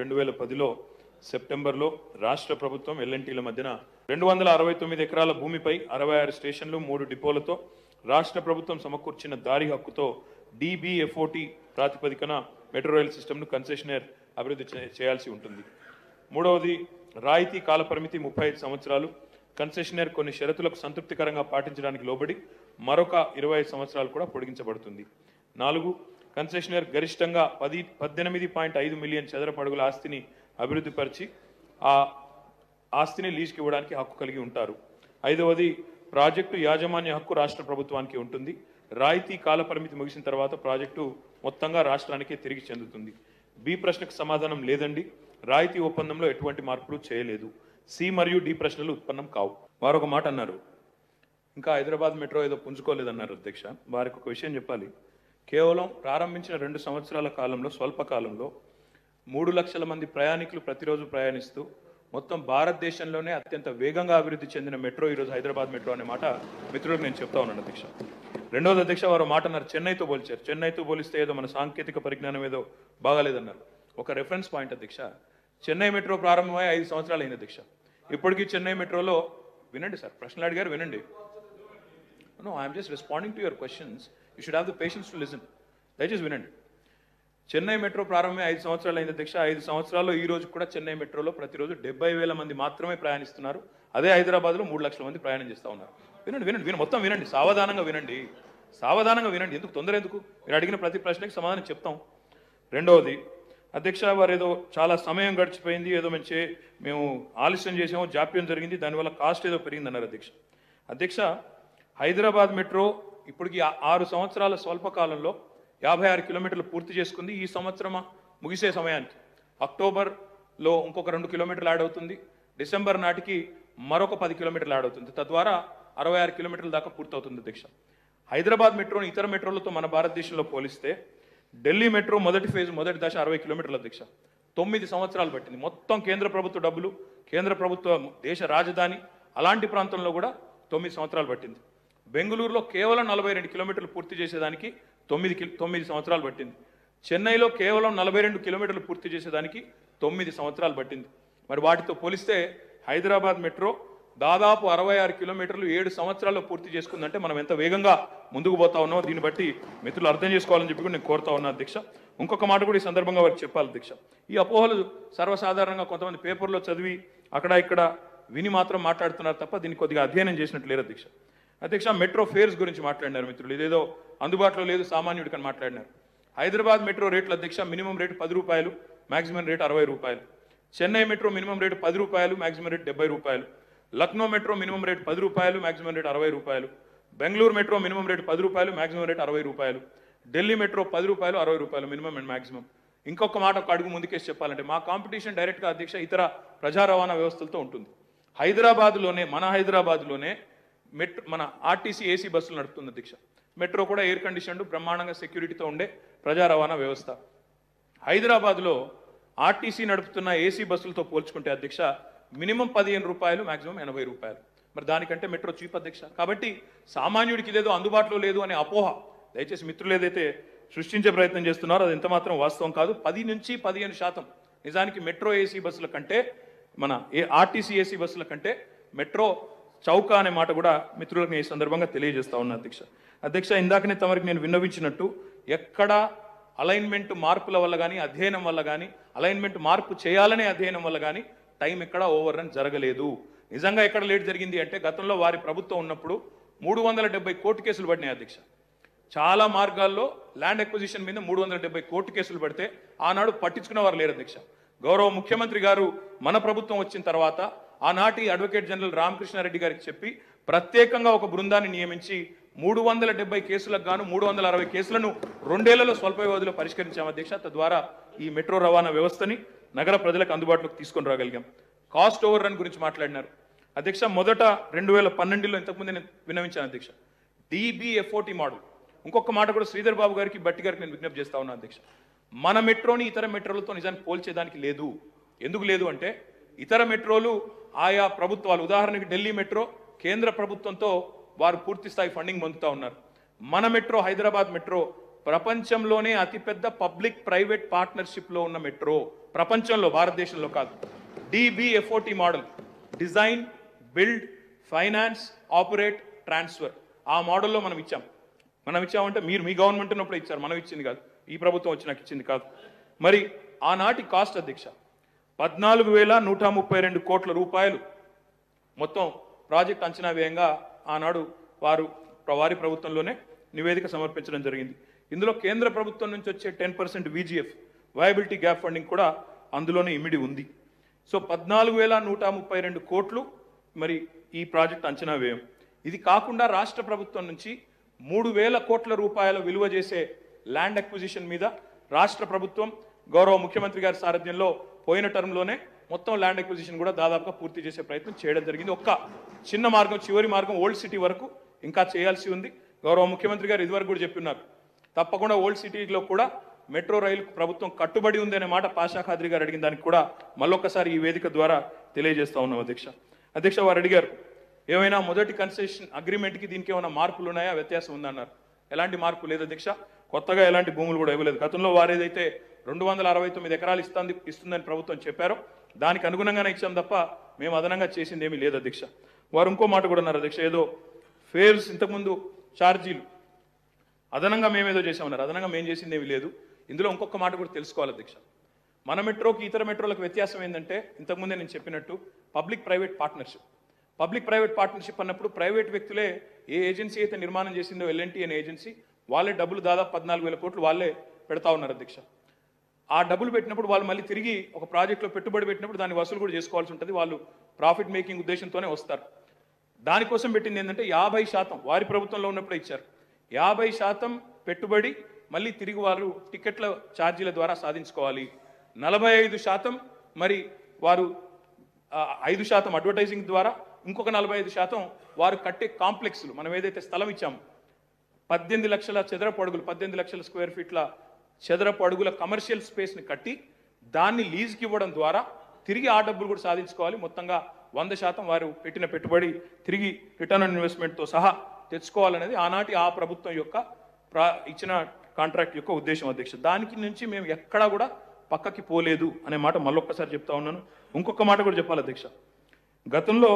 రెండు వేల పదిలో సెప్టెంబర్లో రాష్ట్ర ప్రభుత్వం ఎల్ఎన్టీల మధ్యన రెండు వందల అరవై తొమ్మిది ఎకరాల భూమిపై అరవై ఆరు స్టేషన్లు మూడు డిపోలతో రాష్ట్ర ప్రభుత్వం సమకూర్చిన దారి హక్కుతో డిబిఎఫ్ఓటి ప్రాతిపదికన మెట్రో రైల్ సిస్టమ్ను కన్సెషనర్ అభివృద్ధి చే- చేయాల్సి ఉంటుంది మూడవది రాయితీ కాలపరిమితి ముప్పై ఐదు సంవత్సరాలు కన్సెషనర్ కొన్ని షరతులకు సంతృప్తికరంగా పాటించడానికి లోబడి మరొక ఇరవై ఐదు సంవత్సరాలు కూడా పొడిగించబడుతుంది నాలుగు కన్సెషనర్ గరిష్టంగా పది పద్దెనిమిది పాయింట్ ఐదు మిలియన్ చదరపు అడుగుల ఆస్తిని అభివృద్ధి పరిచి ఆ ఆస్తిని లీజుకి ఇవ్వడానికి హక్కు కలిగి ఉంటారు ఐదవది ప్రాజెక్టు యాజమాన్య హక్కు రాష్ట్ర ప్రభుత్వానికి ఉంటుంది రాయితీ కాల పరిమితి ముగిసిన తర్వాత ప్రాజెక్టు మొత్తంగా రాష్ట్రానికే తిరిగి చెందుతుంది బి ప్రశ్నకు సమాధానం లేదండి రాయితీ ఒప్పందంలో ఎటువంటి మార్పులు చేయలేదు సి మరియు డి ప్రశ్నలు ఉత్పన్నం కావు వారు ఒక మాట అన్నారు ఇంకా హైదరాబాద్ మెట్రో ఏదో పుంజుకోలేదన్నారు అధ్యక్ష వారికి ఒక విషయం చెప్పాలి కేవలం ప్రారంభించిన రెండు సంవత్సరాల కాలంలో స్వల్ప కాలంలో మూడు లక్షల మంది ప్రయాణికులు ప్రతిరోజు ప్రయాణిస్తూ మొత్తం భారతదేశంలోనే అత్యంత వేగంగా అభివృద్ధి చెందిన మెట్రో ఈరోజు హైదరాబాద్ మెట్రో అనే మాట మిత్రులకు నేను చెప్తా ఉన్నాను అధ్యక్ష రెండవది అధ్యక్ష వారు మాట అన్నారు చెన్నైతో పోల్చారు చెన్నైతో పోలిస్తే ఏదో మన సాంకేతిక పరిజ్ఞానం ఏదో బాగాలేదన్నారు ఒక రెఫరెన్స్ పాయింట్ అధ్యక్ష చెన్నై మెట్రో ప్రారంభమై ఐదు సంవత్సరాలు అయింది అధ్యక్ష ఇప్పటికీ చెన్నై మెట్రోలో వినండి సార్ ప్రశ్నలు అడిగారు వినండి no I'm just responding to your questions you should have the patience to listen దయచేసి వినండి చెన్నై మెట్రో ప్రారంభమై ఐదు సంవత్సరాలు అయింది అధ్యక్ష ఐదు సంవత్సరాల్లో ఈ రోజు కూడా చెన్నై మెట్రోలో ప్రతిరోజు డెబ్బై వేల మంది మాత్రమే ప్రయాణిస్తున్నారు అదే హైదరాబాద్లో మూడు లక్షల మంది ప్రయాణం చేస్తూ ఉన్నారు వినండి వినండి వినండి మొత్తం వినండి సావధానంగా వినండి సావధానంగా వినండి ఎందుకు తొందర ఎందుకు మీరు అడిగిన ప్రతి ప్రశ్నకి సమాధానం చెప్తాం రెండవది అధ్యక్ష వారు ఏదో చాలా సమయం గడిచిపోయింది ఏదో మేము చే మేము ఆలస్యం చేసాము జాప్యం జరిగింది దానివల్ల కాస్ట్ ఏదో పెరిగింది అన్నారు అధ్యక్ష అధ్యక్ష హైదరాబాద్ మెట్రో ఇప్పటికి ఆ- ఆరు సంవత్సరాల స్వల్ప కాలంలో యాభై ఆరు కిలోమీటర్లు పూర్తి చేసుకుంది ఈ సంవత్సరం ముగిసే సమయానికి అక్టోబర్లో ఇంకొక రెండు కిలోమీటర్లు యాడ్ అవుతుంది డిసెంబర్ నాటికి మరొక పది కిలోమీటర్లు యాడ్ అవుతుంది తద్వారా అరవై ఆరు కిలోమీటర్ల దాకా పూర్తవుతుంది అధ్యక్ష హైదరాబాద్ మెట్రోని ఇతర మెట్రోలతో మన భారతదేశంలో పోలిస్తే ఢిల్లీ మెట్రో మొదటి ఫేజ్ మొదటి దశ అరవై కిలోమీటర్ల అధ్యక్ష తొమ్మిది సంవత్సరాలు పట్టింది మొత్తం కేంద్ర ప్రభుత్వ డబ్బులు కేంద్ర ప్రభుత్వ దేశ రాజధాని అలాంటి ప్రాంతంలో కూడా తొమ్మిది సంవత్సరాలు పట్టింది బెంగళూరులో కేవలం నలభై రెండు కిలోమీటర్లు పూర్తి చేసేదానికి తొమ్మిది కి- తొమ్మిది సంవత్సరాలు పట్టింది చెన్నైలో కేవలం నలభై రెండు కిలోమీటర్లు పూర్తి చేసేదానికి తొమ్మిది సంవత్సరాలు పట్టింది మరి వాటితో పోలిస్తే హైదరాబాద్ మెట్రో దాదాపు అరవై ఆరు కిలోమీటర్లు ఏడు సంవత్సరాల్లో పూర్తి చేసుకుందంటే మనం ఎంత వేగంగా ముందుకు పోతా ఉన్నామో దీన్ని బట్టి మిత్రులు అర్థం చేసుకోవాలని చెప్పి కూడా నేను కోరుతా ఉన్నా అధ్యక్ష ఇంకొక మాట కూడా ఈ సందర్భంగా వారికి చెప్పాలి అధ్యక్ష ఈ అపోహలు సర్వసాధారణంగా కొంతమంది పేపర్లో చదివి అక్కడ ఇక్కడ విని మాత్రం మాట్లాడుతున్నారు తప్ప దీన్ని కొద్దిగా అధ్యయనం చేసినట్టు లేరు అధ్యక్ష అధ్యక్ష మెట్రో ఫేర్స్ గురించి మాట్లాడినారు మిత్రులు ఇదేదో అందుబాటులో లేదు సామాన్యుడికి అని మాట్లాడినారు హైదరాబాద్ మెట్రో రేట్ల అధ్యక్ష మినిమం రేటు పది రూపాయలు మాక్సిమం రేటు అరవై రూపాయలు చెన్నై మెట్రో మినిమం రేటు పది రూపాయలు మాక్సిమం రేటు డెబ్బై రూపాయలు లక్నో మెట్రో మినిమం రేటు పది రూపాయలు మాక్సిమం రేటు అరవై రూపాయలు బెంగళూరు మెట్రో మినిమం రేటు పది రూపాయలు మాక్సిమం రేటు అరవై రూపాయలు ఢిల్లీ మెట్రో పది రూపాయలు అరవై రూపాయలు మినిమం అండ్ మాక్సిమం ఇంకొక మాట ఒక అడుగు ముందుకేసి చెప్పాలంటే మా కాంపిటీషన్ డైరెక్ట్గా అధ్యక్ష ఇతర ప్రజా రవాణా వ్యవస్థలతో ఉంటుంది హైదరాబాద్లోనే మన హైదరాబాద్లోనే మెట్రో మన ఆర్టీసీ ఏసీ బస్సులు నడుపుతుంది అధ్యక్ష మెట్రో కూడా ఎయిర్ కండిషన్డ్ బ్రహ్మాండంగా సెక్యూరిటీతో ఉండే ప్రజా రవాణా వ్యవస్థ హైదరాబాద్లో ఆర్టీసీ నడుపుతున్న ఏసీ బస్సులతో పోల్చుకుంటే అధ్యక్ష మినిమం పదిహేను రూపాయలు మాక్సిమం ఎనభై రూపాయలు మరి దానికంటే మెట్రో చీప్ అధ్యక్ష కాబట్టి సామాన్యుడికి ఇదేదో అందుబాటులో లేదు అనే అపోహ దయచేసి మిత్రులు ఏదైతే సృష్టించే ప్రయత్నం చేస్తున్నారో అది ఎంత మాత్రం వాస్తవం కాదు పది నుంచి పదిహేను శాతం నిజానికి మెట్రో ఏసీ బస్సుల కంటే మన ఏ ఆర్టీసీ ఏసీ బస్సుల కంటే మెట్రో చౌక అనే మాట కూడా మిత్రులకు నేను ఈ సందర్భంగా తెలియజేస్తా ఉన్నా అధ్యక్ష అధ్యక్ష ఇందాకనే తమరికి నేను విన్నవించినట్టు ఎక్కడ అలైన్మెంట్ మార్పుల వల్ల కానీ అధ్యయనం వల్ల కానీ అలైన్మెంట్ మార్పు చేయాలనే అధ్యయనం వల్ల కానీ టైం ఎక్కడ ఓవర్ రన్ జరగలేదు నిజంగా ఎక్కడ లేట్ జరిగింది అంటే గతంలో వారి ప్రభుత్వం ఉన్నప్పుడు మూడు వందల డెబ్బై కోర్టు కేసులు పడినాయి అధ్యక్ష చాలా మార్గాల్లో ల్యాండ్ ఎక్విజిషన్ మీద మూడు వందల డెబ్బై కోర్టు కేసులు పడితే ఆనాడు పట్టించుకున్న వారు లేరు అధ్యక్ష గౌరవ ముఖ్యమంత్రి గారు మన ప్రభుత్వం వచ్చిన తర్వాత ఆనాటి అడ్వకేట్ జనరల్ రామకృష్ణారెడ్డి గారికి చెప్పి ప్రత్యేకంగా ఒక బృందాన్ని నియమించి మూడు వందల డెబ్బై కేసులకు గాను మూడు వందల అరవై కేసులను రెండేళ్లలో స్వల్ప వ్యవధిలో పరిష్కరించాం అధ్యక్ష తద్వారా ఈ మెట్రో రవాణా వ్యవస్థని నగర ప్రజలకు అందుబాటులోకి తీసుకొని రాగలిగాం కాస్ట్ ఓవర్ రన్ గురించి మాట్లాడినారు అధ్యక్ష మొదట రెండు వేల పన్నెండులో ఇంతకుముందు నేను విన్నవించాను అధ్యక్ష డిబిఎఫ్ఓటి మోడల్ ఇంకొక మాట కూడా శ్రీధర్ బాబు గారికి బట్టి గారికి నేను విజ్ఞప్తి చేస్తా ఉన్నాను అధ్యక్ష మన మెట్రోని ఇతర మెట్రోలతో నిజానికి పోల్చేదానికి లేదు ఎందుకు లేదు అంటే ఇతర మెట్రోలు ఆయా ప్రభుత్వాలు ఉదాహరణకి ఢిల్లీ మెట్రో కేంద్ర ప్రభుత్వంతో వారు పూర్తి స్థాయి ఫండింగ్ పొందుతా ఉన్నారు మన మెట్రో హైదరాబాద్ మెట్రో ప్రపంచంలోనే అతిపెద్ద పబ్లిక్ ప్రైవేట్ పార్ట్నర్షిప్లో ఉన్న మెట్రో ప్రపంచంలో భారతదేశంలో కాదు DBFOT model design build finance operate transfer ఆ మోడల్లో మనం ఇచ్చాం మనం ఇచ్చామంటే మీరు మీ గవర్నమెంట్ ఉన్నప్పుడు ఇచ్చారు మనం ఇచ్చింది కాదు ఈ ప్రభుత్వం వచ్చినాక ఇచ్చింది కాదు మరి ఆనాటి కాస్ట్ అధ్యక్ష పద్నాలుగు వేల నూట ముప్పై రెండు కోట్ల రూపాయలు మొత్తం ప్రాజెక్ట్ అంచనా వ్యయంగా ఆనాడు వారు వారి ప్రభుత్వంలోనే నివేదిక సమర్పించడం జరిగింది ఇందులో కేంద్ర ప్రభుత్వం నుంచి వచ్చే ten percent VGF viability gap funding కూడా అందులోనే ఇమిడి ఉంది సో పద్నాలుగు వేల నూట ముప్పై రెండు కోట్లు మరి ఈ ప్రాజెక్ట్ అంచనా వ్యయం ఇది కాకుండా రాష్ట్ర ప్రభుత్వం నుంచి మూడు వేల కోట్ల రూపాయల విలువ చేసే ల్యాండ్ అక్విజిషన్ మీద రాష్ట్ర ప్రభుత్వం గౌరవ ముఖ్యమంత్రి గారి సారథ్యంలో పోయిన టర్మ్లోనే మొత్తం ల్యాండ్ అక్విజిషన్ కూడా దాదాపుగా పూర్తి చేసే ప్రయత్నం చేయడం జరిగింది ఒక్క చిన్న మార్గం చివరి మార్గం ఓల్డ్ సిటీ వరకు ఇంకా చేయాల్సి ఉంది గౌరవ ముఖ్యమంత్రి గారు ఇదివరకు కూడా చెప్పున్నారు తప్పకుండా ఓల్డ్ సిటీలో కూడా మెట్రో రైలు ప్రభుత్వం కట్టుబడి ఉంది అనే మాట పాషా ఖాద్రి గారు అడిగిన దానికి కూడా మళ్ళొక్కసారి ఈ వేదిక ద్వారా తెలియజేస్తా ఉన్నాం అధ్యక్ష అధ్యక్ష వారు అడిగారు ఏమైనా మొదటి కన్సెషన్ అగ్రిమెంట్కి దీనికి ఏమైనా మార్పులు ఉన్నాయా వ్యత్యాసం ఉందన్నారు ఎలాంటి మార్పు లేదు అధ్యక్ష కొత్తగా ఎలాంటి భూములు కూడా ఇవ్వలేదు గతంలో వారు ఏదైతే రెండు వందల అరవై తొమ్మిది ఎకరాలు ఇస్తుంది ఇస్తుందని ప్రభుత్వం చెప్పారో దానికి అనుగుణంగానే ఇచ్చాం తప్ప మేము అదనంగా చేసింది ఏమీ లేదు అధ్యక్ష వారు ఇంకో మాట కూడా అన్నారు అధ్యక్ష ఏదో ఫేర్స్ ఇంతకుముందు ఛార్జీలు అదనంగా మేమేదో చేసామన్నారు అదనంగా మేము చేసింది ఏమీ లేదు ఇందులో ఇంకొక మాట కూడా తెలుసుకోవాలి అధ్యక్ష మన మెట్రోకి ఇతర మెట్రోలకు వ్యత్యాసం ఏంటంటే ఇంతకుముందే నేను చెప్పినట్టు public private partnership public private partnership అన్నప్పుడు ప్రైవేట్ వ్యక్తులే ఏ ఏజెన్సీ అయితే నిర్మాణం చేసిందో ఎల్ఎన్టీ అనే ఏజెన్సీ వాళ్ళే డబ్బులు దాదాపు పద్నాలుగు వేల కోట్లు వాళ్ళే పెడతా ఉన్నారు అధ్యక్ష ఆ డబ్బులు పెట్టినప్పుడు వాళ్ళు మళ్ళీ తిరిగి ఒక ప్రాజెక్ట్లో పెట్టుబడి పెట్టినప్పుడు దాన్ని వసూలు కూడా చేసుకోవాల్సి ఉంటుంది వాళ్ళు ప్రాఫిట్ మేకింగ్ ఉద్దేశంతోనే వస్తారు దానికోసం పెట్టింది ఏంటంటే యాభై శాతం వారి ప్రభుత్వంలో ఉన్నప్పుడే ఇచ్చారు యాభై శాతం పెట్టుబడి మళ్ళీ తిరిగి వారు టికెట్ల ఛార్జీల ద్వారా సాధించుకోవాలి నలభై ఐదు శాతం మరి వారు ఆ, ఐదు శాతం అడ్వర్టైజింగ్ ద్వారా ఇంకొక నలభై ఐదు శాతం వారు కట్టే కాంప్లెక్స్లు మనం ఏదైతే స్థలం ఇచ్చామో పద్దెనిమిది లక్షల చదరపు అడుగులు పద్దెనిమిది లక్షల స్క్వేర్ ఫీట్ల చదరపు అడుగుల కమర్షియల్ స్పేస్ని కట్టి దాన్ని లీజ్కి ఇవ్వడం ద్వారా తిరిగి ఆ డబ్బులు కూడా సాధించుకోవాలి మొత్తంగా వంద శాతం వారు పెట్టిన పెట్టుబడి తిరిగి రిటర్న్ ఆన్ ఇన్వెస్ట్మెంట్తో సహా తెచ్చుకోవాలనేది ఆనాటి ఆ ప్రభుత్వం యొక్క ప్రా ఇచ్చిన కాంట్రాక్ట్ యొక్క ఉద్దేశం అధ్యక్ష దానికి నుంచి మేము ఎక్కడా కూడా పక్కకి పోలేదు అనే మాట మళ్ళొక్కసారి చెప్తా ఉన్నాను ఇంకొక మాట కూడా చెప్పాలి అధ్యక్ష గతంలో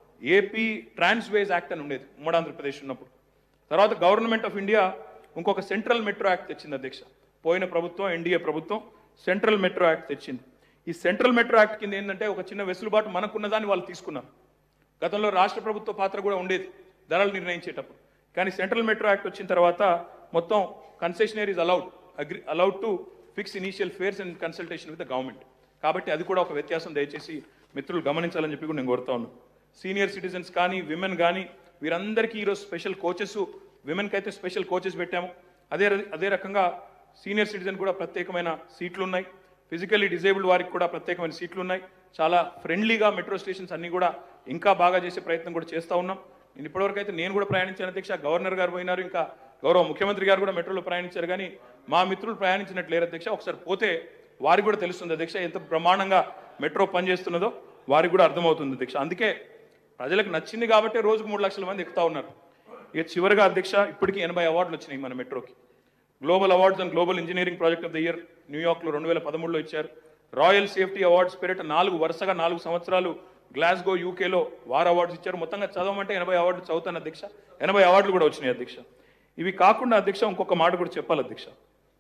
ఏపీ ట్రాన్స్వేజ్ యాక్ట్ అని ఉండేది ఉమ్మడి ఆంధ్రప్రదేశ్ ఉన్నప్పుడు తర్వాత గవర్నమెంట్ ఆఫ్ ఇండియా ఇంకొక సెంట్రల్ మెట్రో యాక్ట్ తెచ్చింది అధ్యక్ష పోయిన ప్రభుత్వం ఎన్డీఏ ప్రభుత్వం సెంట్రల్ మెట్రో యాక్ట్ తెచ్చింది ఈ సెంట్రల్ మెట్రో యాక్ట్ కింద ఏంటంటే ఒక చిన్న వెసులుబాటు మనకున్నదాన్ని వాళ్ళు తీసుకున్నారు గతంలో రాష్ట్ర ప్రభుత్వ పాత్ర కూడా ఉండేది ధరలు నిర్ణయించేటప్పుడు కానీ సెంట్రల్ మెట్రో యాక్ట్ వచ్చిన తర్వాత మొత్తం concessionaires allowed agree allowed to fix initial fares and consultation with the government కాబట్టి అది కూడా ఒక వ్యత్యాసం దయచేసి మిత్రులు గమనించాలని చెప్పి కూడా నేను కోరుతా ఉన్నాను సీనియర్ సిటిజన్స్ కానీ విమెన్ కానీ వీరందరికీ ఈరోజు స్పెషల్ కోచెస్ విమెన్కి అయితే స్పెషల్ కోచెస్ పెట్టాము అదే ర- అదే రకంగా సీనియర్ సిటిజన్ కూడా ప్రత్యేకమైన సీట్లు ఉన్నాయి ఫిజికల్లీ డిజేబుల్డ్ వారికి కూడా ప్రత్యేకమైన సీట్లు ఉన్నాయి చాలా ఫ్రెండ్లీగా మెట్రో స్టేషన్స్ అన్ని కూడా ఇంకా బాగా చేసే ప్రయత్నం కూడా చేస్తూ ఉన్నాం నేను ఇప్పటివరకు అయితే నేను కూడా ప్రయాణించాను అధ్యక్ష గవర్నర్ గారు పోయినారు ఇంకా గౌరవ ముఖ్యమంత్రి గారు కూడా మెట్రోలో ప్రయాణించారు కానీ మా మిత్రులు ప్రయాణించినట్లు లేరు అధ్యక్ష ఒకసారి పోతే వారికి కూడా తెలుస్తుంది అధ్యక్ష ఎంత బ్రహ్మాండంగా మెట్రో పనిచేస్తున్నదో వారికి కూడా అర్థమవుతుంది అధ్యక్ష అందుకే ప్రజలకు నచ్చింది కాబట్టి రోజుకు మూడు లక్షల మంది ఎక్కుతా ఉన్నారు ఇక చివరిగా అధ్యక్ష ఇప్పటికీ ఎనభై అవార్డులు వచ్చినాయి మన మెట్రోకి global awards and global engineering project of the year న్యూయార్క్లో రెండు వేల పదమూడులో ఇచ్చారు రాయల్ సేఫ్టీ అవార్డ్స్ పేరిట నాలుగు వరుసగా నాలుగు సంవత్సరాలు గ్లాస్గో యూకేలో వార్ అవార్డ్స్ ఇచ్చారు మొత్తంగా చదవమంటే ఎనభై అవార్డులు చదువుతాను అధ్యక్ష ఎనభై అవార్డులు కూడా వచ్చినాయి అధ్యక్ష ఇవి కాకుండా అధ్యక్ష ఇంకొక మాట కూడా చెప్పాలి అధ్యక్ష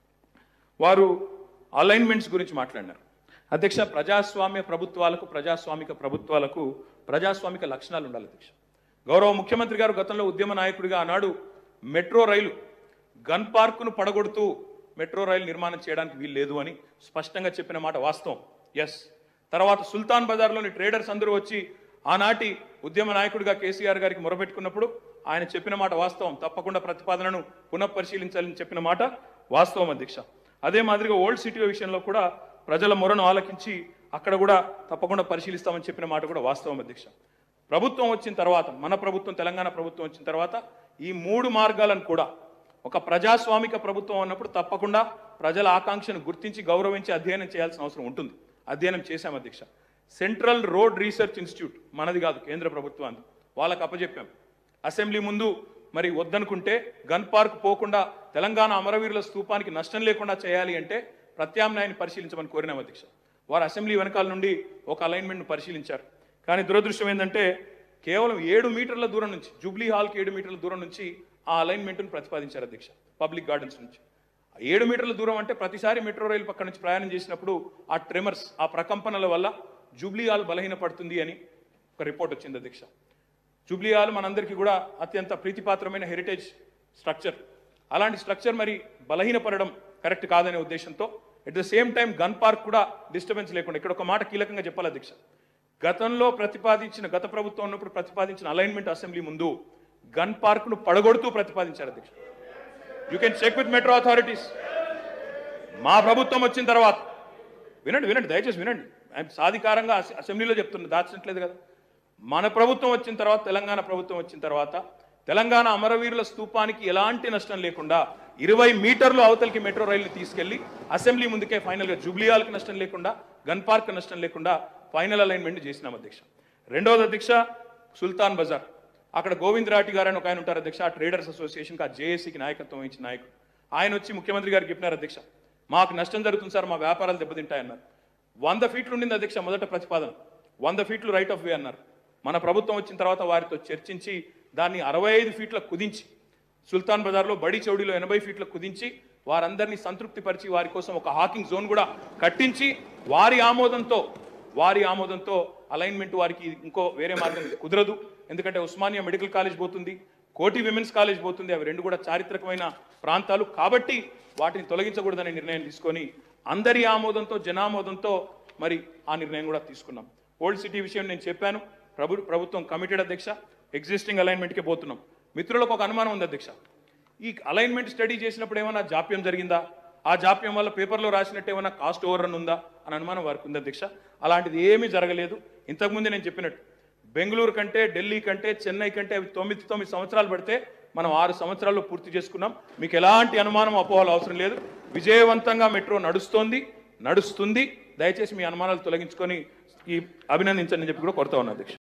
వారు అలైన్మెంట్స్ గురించి మాట్లాడినారు అధ్యక్ష ప్రజాస్వామ్య ప్రభుత్వాలకు ప్రజాస్వామిక ప్రభుత్వాలకు ప్రజాస్వామిక లక్షణాలు ఉండాలి అధ్యక్ష గౌరవ ముఖ్యమంత్రి గారు గతంలో ఉద్యమ నాయకుడిగా ఆనాడు మెట్రో రైలు గన్ పార్కును పడగొడుతూ మెట్రో రైలు నిర్మాణం చేయడానికి వీలు లేదు అని స్పష్టంగా చెప్పిన మాట వాస్తవం ఎస్ తర్వాత సుల్తాన్ బజార్లోని ట్రేడర్స్ అందరూ వచ్చి ఆనాటి ఉద్యమ నాయకుడిగా కేసీఆర్ గారికి మొరపెట్టుకున్నప్పుడు ఆయన చెప్పిన మాట వాస్తవం తప్పకుండా ప్రతిపాదనను పునఃపరిశీలించాలని చెప్పిన మాట వాస్తవం అధ్యక్ష అదే మాదిరిగా ఓల్డ్ సిటీ విషయంలో కూడా ప్రజల మొరను ఆలకించి అక్కడ కూడా తప్పకుండా పరిశీలిస్తామని చెప్పిన మాట కూడా వాస్తవం అధ్యక్ష ప్రభుత్వం వచ్చిన తర్వాత మన ప్రభుత్వం తెలంగాణ ప్రభుత్వం వచ్చిన తర్వాత ఈ మూడు మార్గాలను కూడా ఒక ప్రజాస్వామిక ప్రభుత్వం అన్నప్పుడు తప్పకుండా ప్రజల ఆకాంక్షను గుర్తించి గౌరవించి అధ్యయనం చేయాల్సిన అవసరం ఉంటుంది అధ్యయనం చేశాం అధ్యక్ష సెంట్రల్ రోడ్ రీసెర్చ్ ఇన్స్టిట్యూట్ మనది కాదు కేంద్ర ప్రభుత్వాన్ని వాళ్ళకి అప్పచెప్పాం అసెంబ్లీ ముందు మరి వద్దనుకుంటే గన్ పార్క్ పోకుండా తెలంగాణ అమరవీరుల స్తూపానికి నష్టం లేకుండా చేయాలి అంటే ప్రత్యామ్నాయాన్ని పరిశీలించమని కోరినాం అధ్యక్ష వారు అసెంబ్లీ వెనకాల నుండి ఒక అలైన్మెంట్ను పరిశీలించారు కానీ దురదృష్టం ఏంటంటే కేవలం ఏడు మీటర్ల దూరం నుంచి జూబ్లీ హాల్కి ఏడు మీటర్ల దూరం నుంచి ఆ అలైన్మెంట్ను ప్రతిపాదించారు అధ్యక్ష పబ్లిక్ గార్డెన్స్ నుంచి ఆ ఏడు మీటర్ల దూరం అంటే ప్రతిసారి మెట్రో రైలు పక్క నుంచి ప్రయాణం చేసినప్పుడు ఆ ట్రెమర్స్ ఆ ప్రకంపనల వల్ల జూబ్లీ హాల్ బలహీనపడుతుంది అని ఒక రిపోర్ట్ వచ్చింది అధ్యక్ష జూబ్లీ హాల్ మనందరికీ కూడా అత్యంత ప్రీతిపాత్రమైన హెరిటేజ్ స్ట్రక్చర్ అలాంటి స్ట్రక్చర్ మరి బలహీనపడడం కరెక్ట్ కాదనే ఉద్దేశంతో at the same time gun park కూడా డిస్టర్బెన్స్ లేకుండా ఇక్కడ ఒక మాట కీలకంగా చెప్పాలి అధ్యక్ష గతంలో ప్రతిపాదించిన గత ప్రభుత్వం ఉన్నప్పుడు ప్రతిపాదించిన అలైన్మెంట్ అసెంబ్లీ ముందు గన్ పార్క్ ను పడగొడుతూ ప్రతిపాదించారు అధ్యక్ష you can check with metro authorities మా ప్రభుత్వం వచ్చిన తర్వాత వినండి వినండి దయచేసి వినండి ఆయన సాధికారంగా అసె- అసెంబ్లీలో చెప్తున్నా దాచట్లేదు కదా మన ప్రభుత్వం వచ్చిన తర్వాత తెలంగాణ ప్రభుత్వం వచ్చిన తర్వాత తెలంగాణ అమరవీరుల స్తూపానికి ఎలాంటి నష్టం లేకుండా ఇరవై మీటర్లు అవతలికి మెట్రో రైలు తీసుకెళ్లి అసెంబ్లీ ముందుకే ఫైనల్గా జూబ్లీహాల్కి నష్టం లేకుండా గన్ పార్క్ నష్టం లేకుండా ఫైనల్ అలైన్మెంట్ చేసినాం అధ్యక్ష రెండవది అధ్యక్ష సుల్తాన్ బజార్ అక్కడ గోవింద్ రాటి గారు అని ఒక ఆయన ఉంటారు అధ్యక్ష ఆ ట్రేడర్స్ అసోసియేషన్కి ఆ జేఏసీకి నాయకత్వం వహించిన నాయకుడు ఆయన వచ్చి ముఖ్యమంత్రి గారికి చెప్పినారు అధ్యక్ష మాకు నష్టం జరుగుతుంది సార్ మా వ్యాపారాలు దెబ్బతింటాయన్నారు వంద ఫీట్లు ఉండింది అధ్యక్ష మొదట ప్రతిపాదన వంద ఫీట్లు రైట్ ఆఫ్ వే అన్నారు మన ప్రభుత్వం వచ్చిన తర్వాత వారితో చర్చించి దాన్ని అరవై ఐదు ఫీట్ల కుదించి సుల్తాన్ బజార్లో బడి చౌడీలో ఎనభై ఫీట్ల కుదించి వారందరినీ సంతృప్తిపరిచి వారి కోసం ఒక హాకింగ్ జోన్ కూడా కట్టించి వారి ఆమోదంతో వారి ఆమోదంతో అలైన్మెంట్ వారికి ఇంకో వేరే మార్గం కుదరదు ఎందుకంటే ఉస్మానియా మెడికల్ కాలేజ్ పోతుంది కోటి విమెన్స్ కాలేజ్ పోతుంది అవి రెండు కూడా చారిత్రకమైన ప్రాంతాలు కాబట్టి వాటిని తొలగించకూడదనే నిర్ణయం తీసుకొని అందరి ఆమోదంతో జనామోదంతో మరి ఆ నిర్ణయం కూడా తీసుకున్నాం ఓల్డ్ సిటీ విషయం నేను చెప్పాను ప్రభు ప్రభుత్వం కమిటెడ్ అధ్యక్ష ఎగ్జిస్టింగ్ అలైన్మెంట్కే పోతున్నాం మిత్రులకు ఒక అనుమానం ఉంది అధ్యక్ష ఈ అలైన్మెంట్ స్టడీ చేసినప్పుడు ఏమైనా జాప్యం జరిగిందా ఆ జాప్యం వల్ల పేపర్లో రాసినట్టు ఏమైనా కాస్ట్ ఓవర్ రన్ ఉందా అని అనుమానం వారికి ఉంది అధ్యక్ష అలాంటిది ఏమీ జరగలేదు ఇంతకుముందే నేను చెప్పినట్టు బెంగళూరు కంటే ఢిల్లీ కంటే చెన్నై కంటే అవి తొమ్మిది తొమ్మిది సంవత్సరాలు పడితే మనం ఆరు సంవత్సరాల్లో పూర్తి చేసుకున్నాం మీకు ఎలాంటి అనుమానం అపోహలు అవసరం లేదు విజయవంతంగా మెట్రో నడుస్తోంది నడుస్తుంది దయచేసి మీ అనుమానాలు తొలగించుకొని ఈ అభినందించండి అని చెప్పి కూడా కొడతా ఉన్నా అధ్యక్ష